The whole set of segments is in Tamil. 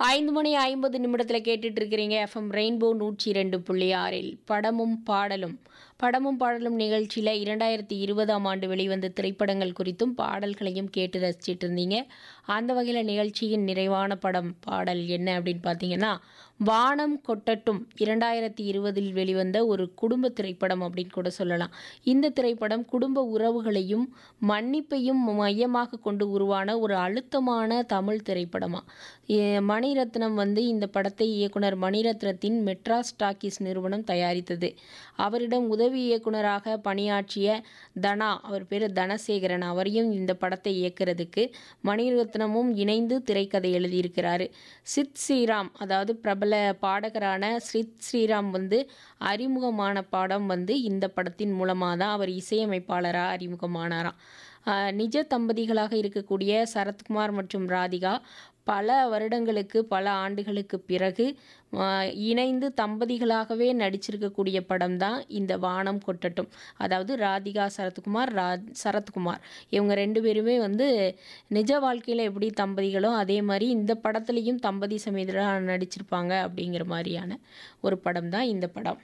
ஐந்து மணி ஐம்பது நிமிடத்தில் கேட்டுட்டு இருக்கிறீங்க எஃப்எம் ரெயின்போ நூற்றி ரெண்டு புள்ளி ஆறில் படமும் பாடலும் படமும் பாடலும் நிகழ்ச்சியில் இரண்டாயிரத்தி இருபதாம் ஆண்டு வெளிவந்த திரைப்படங்கள் குறித்தும் பாடல்களையும் கேட்டு ரசிச்சிட்டு இருந்தீங்க அந்த வகையில் நிகழ்ச்சியின் நிறைவான படம் பாடல் என்ன அப்படின்னு பார்த்தீங்கன்னா வானம் கொட்டட்டும் இரண்டாயிரத்தி இருபதில் வெளிவந்த ஒரு குடும்ப திரைப்படம் அப்படின்னு கூட சொல்லலாம் இந்த திரைப்படம் குடும்ப உறவுகளையும் மன்னிப்பையும் மையமாக கொண்டு உருவான ஒரு அழுத்தமான தமிழ் திரைப்படமா எ- மணிரத்னம் வந்து இந்த படத்தை இயக்குனர் மணிரத்னத்தின் மெட்ராஸ் டாக்கீஸ் நிறுவனம் தயாரித்தது அவரிடம் உதவி இயக்குனராக பணியாற்றிய தனா அவர் பேர் தனசேகரன் அவரையும் இந்த படத்தை இயக்குறதுக்கு மணிரத்னமும் இணைந்து திரைக்கதை எழுதியிருக்கிறாரு சித் ஸ்ரீராம் அதாவது பிரபல பாடகரான சித் ஸ்ரீராம் வந்து அறிமுகமான படம் வந்து இந்த படத்தின் மூலமாக தான் அவர் இசையமைப்பாளராக அறிமுகமானாராம் ஆஹ் நிஜ தம்பதிகளாக இருக்கக்கூடிய சரத்குமார் மற்றும் ராதிகா பல வருடங்களுக்கு பல ஆண்டுகளுக்கு பிறகு ஆஹ் இணைந்து தம்பதிகளாகவே நடிச்சிருக்கக்கூடிய படம் தான் இந்த வானம் கொட்டட்டும் அதாவது ராதிகா சரத்குமார் ரா சரத்குமார் இவங்க ரெண்டு பேருமே வந்து நிஜ வாழ்க்கையில் எப்படி தம்பதிகளோ அதே மாதிரி இந்த படத்துலேயும் தம்பதி சமேதராக நடிச்சிருப்பாங்க அப்படிங்கிற மாதிரியான ஒரு படம் தான் இந்த படம்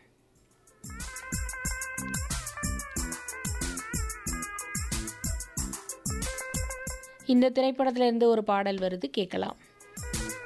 இந்த திரைப்படத்துல இருந்து ஒரு பாடல் வருது கேட்கலாம்